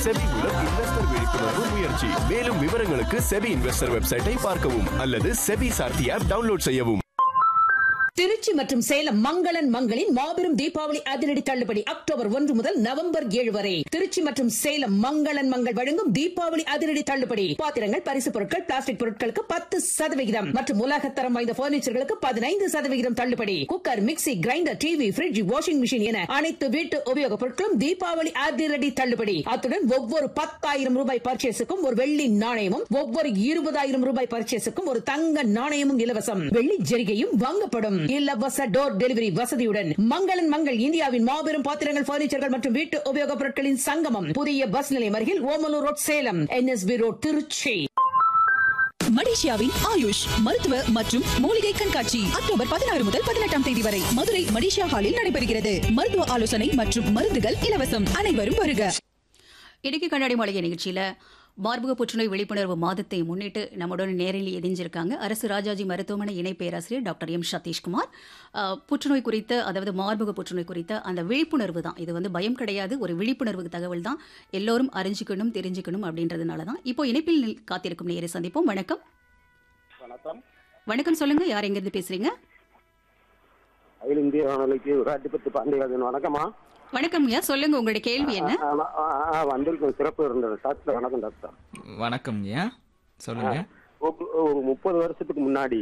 SEBI மூலம் investor விழிப்புணர்வு முயற்சி மேலும் விவரங்களுக்கு செபி இன்வெஸ்டர் வெப்சைட்டை பார்க்கவும் அல்லது செபி சார்த்தி ஆப் டவுன்லோட் செய்யவும் திருச்சி மற்றும் சேலம் மங்களன் மங்களின் மாபெரும் தீபாவளி அதிரடி தள்ளுபடி அக்டோபர் ஒன்று முதல் நவம்பர் ஏழு வரை திருச்சி மற்றும் சேலம் மங்களன் மங்கள் வழங்கும் தீபாவளி அதிரடி தள்ளுபடி பாத்திரங்கள் பரிசு பொருட்கள் பிளாஸ்டிக் பொருட்களுக்கு பத்து சதவிகிதம் மற்றும் உலகத்தரம் வாய்ந்த பர்னிச்சர்களுக்கு பதினைந்து சதவிகிதம் தள்ளுபடி cooker mixie grinder TV fridge washing machine என அனைத்து வீட்டு உபயோகப் பொருட்களும் தீபாவளி அதிரடி தள்ளுபடி அத்துடன் ஒவ்வொரு பத்தாயிரம் ரூபாய் பர்ச்சேஸுக்கும் ஒரு வெள்ளி நாணயமும் ஒவ்வொரு இருபதாயிரம் ரூபாய் பர்ச்சேஸுக்கும் ஒரு தங்க நாணயமும் இலவசம் வெள்ளி ஜெரிகையும் வாங்கப்படும் இலவச டோர் டெலிவரி வசதியுடன் மங்களன் மங்கள் இந்தியாவின் மாபெரும் பாத்திரங்கள் பர்னிச்சர்கள் மற்றும் வீட்டு உபயோகப் பொருட்களின் சங்கமம் புதிய பஸ் நிலையம் அருகில் Omalur road Salem NSP road Tiruchi மலேசியாவின் ஆயுஷ் மருத்துவ மற்றும் மூலிகை கண்காட்சி அக்டோபர் பதினாறு முதல் பதினெட்டாம் தேதி வரை மதுரை மலேசியா ஹாலில் நடைபெறுகிறது மருத்துவ ஆலோசனை மற்றும் மருந்துகள் இலவசம் அனைவரும் வருக இடுக்கி கண்ணாடி மாளிகை நிகழ்ச்சியில் மார்பக புற்றுநோய் விழிப்புணர்வு மாதத்தை முன்னிட்டு நம்முடன் நேரில் இணைஞ்சிருக்காங்க அரசு ராஜாஜி மருத்துவமனை இணை பேராசிரியர் டாக்டர் எம் சதீஷ்குமார் அஹ், புற்றுநோய் குறித்த அதாவது மார்பக புற்றுநோய் குறித்த அந்த விழிப்புணர்வு தான் இது வந்து பயம் கிடையாது ஒரு விழிப்புணர்வு தகவல் தான் எல்லோரும் அறிஞ்சிக்கணும் தெரிஞ்சுக்கணும் அப்படின்றதுனால தான் இப்போ இணைப்பில் நில்- காத்திருக்கும் நேரை சந்திப்போம் வணக்கம் வணக்கம் வணக்கம் சொல்லுங்க யார் எங்கிருந்து பேசுறீங்க அகில இந்திய வானொலிக்கு ராட்டிப்பத்து பாண்டியராஜன் வணக்கம்மா வணக்கம் ஐயா சொல்லுங்க உங்களுடைய கேள்வி என்ன ஆ, ஆ, ஆ, வந்திருக்கும் சிறப்பு இருந்தது டாக்டர் வணக்கம் டாக்டர் வணக்கம் ஐயா சொல்லுங்க ஒரு ஒரு முப்பது வருஷத்துக்கு முன்னாடி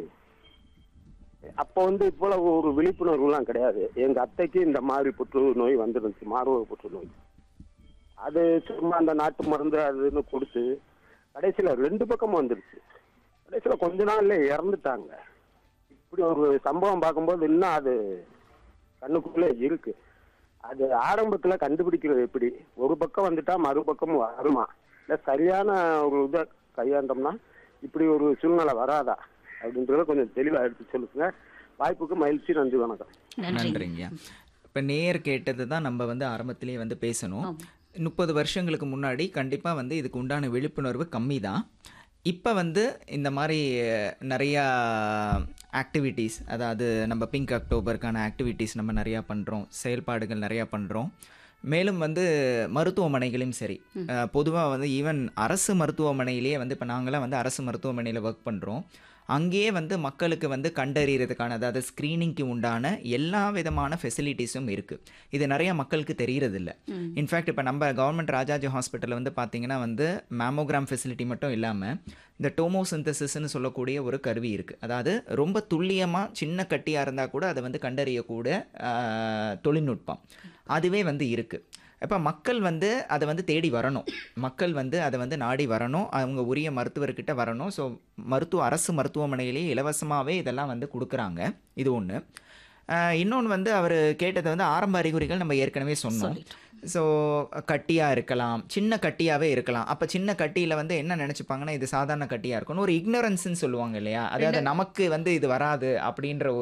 அப்போ வந்து இவ்வளவு ஒரு விழிப்புணர்வுலாம் கிடையாது எங்க அத்தைக்கு இந்த மாதிரி புற்றுநோய் வந்துருந்துச்சு மார்பக புற்றுநோய் அது சும்மா அந்த நாட்டு மருந்து அதுன்னு கொடுத்து கடைசியில ரெண்டு பக்கமும் வந்துருச்சு கடைசியில கொஞ்ச நாள்ல இறந்துட்டாங்க இப்படி ஒரு சம்பவம் பார்க்கும்போது இன்னும் அது கண்ணுக்குள்ள இருக்கு அது ஆரம்பத்துல கண்டுபிடிக்கிறது எப்படி ஒரு பக்கம் வந்துட்டா மறுபக்கம் வருமா இல்ல சரியான ஒரு இதை கையாண்டோம்னா இப்படி ஒரு சூழ்நிலை வராதா அப்படின்றத கொஞ்சம் தெளிவா எடுத்து சொல்லுங்க வாய்ப்புக்கு மகிழ்ச்சி நன்றி வணக்கம் நன்றி நன்றிங்க இப்போ நேர் கேட்டது தான் நம்ம வந்து ஆரம்பத்திலேயே வந்து பேசணும் முப்பது வருஷங்களுக்கு முன்னாடி கண்டிப்பாக வந்து இதுக்கு உண்டான விழிப்புணர்வு கம்மி தான் இப்போ வந்து இந்த மாதிரி அஹ், நிறையா ஆக்டிவிட்டீஸ் அதாவது நம்ம பிங்க் அக்டோபருக்கான ஆக்டிவிட்டீஸ் நம்ம நிறையா பண்ணுறோம் செயல்பாடுகள் நிறையா பண்ணுறோம் மேலும் வந்து மருத்துவமனைகளையும் சரி பொதுவாக வந்து ஈவன் அரசு மருத்துவமனையிலேயே வந்து இப்போ நாங்களாம் வந்து அரசு மருத்துவமனையில் ஒர்க் பண்ணுறோம் அங்கேயே வந்து மக்களுக்கு வந்து கண்டறியறதுக்கான அதாவது ஸ்க்ரீனிங்க்கு உண்டான எல்லா விதமான ஃபெசிலிட்டிஸும் இருக்குது இது நிறைய மக்களுக்கு தெரியறதில்ல இன்ஃபேக்ட் இப்போ நம்ம கவர்மெண்ட் ராஜாஜி ஹாஸ்பிட்டலில் வந்து பார்த்தீங்கன்னா வந்து மேமோகிராம் ஃபெசிலிட்டி மட்டும் இல்லாமல் இந்த டோமோசிந்தசிஸ்ன்னு சொல்லக்கூடிய ஒரு கருவி இருக்குது அதாவது ரொம்ப துல்லியமாக சின்ன கட்டியாக இருந்தால் கூட அதை வந்து கண்டறியக்கூட ஆஹ், தொழில்நுட்பம் அதுவே வந்து இருக்குது இப்போ மக்கள் வந்து அதை வந்து தேடி வரணும் மக்கள் வந்து அதை வந்து நாடி வரணும் அவங்க உரிய மருத்துவர்கிட்ட வரணும் ஸோ மருத்துவ அரசு மருத்துவமனையிலேயே இலவசமாகவே இதெல்லாம் வந்து கொடுக்குறாங்க இது ஒன்று இன்னொன்று வந்து அவர் கேட்டது வந்து ஆரம்ப அறிகுறிகள் நம்ம ஏற்கனவே சொன்னோம் ஸோ கட்டியாக இருக்கலாம் சின்ன கட்டியாகவே இருக்கலாம் அப்போ சின்ன கட்டியில் வந்து என்ன நினச்சிப்பாங்கன்னா இது சாதாரண கட்டியாக இருக்கும்னு ஒரு இக்னரன்ஸ்னு சொல்லுவாங்க இல்லையா அதாவது நமக்கு வந்து இது வராது அப்படின்ற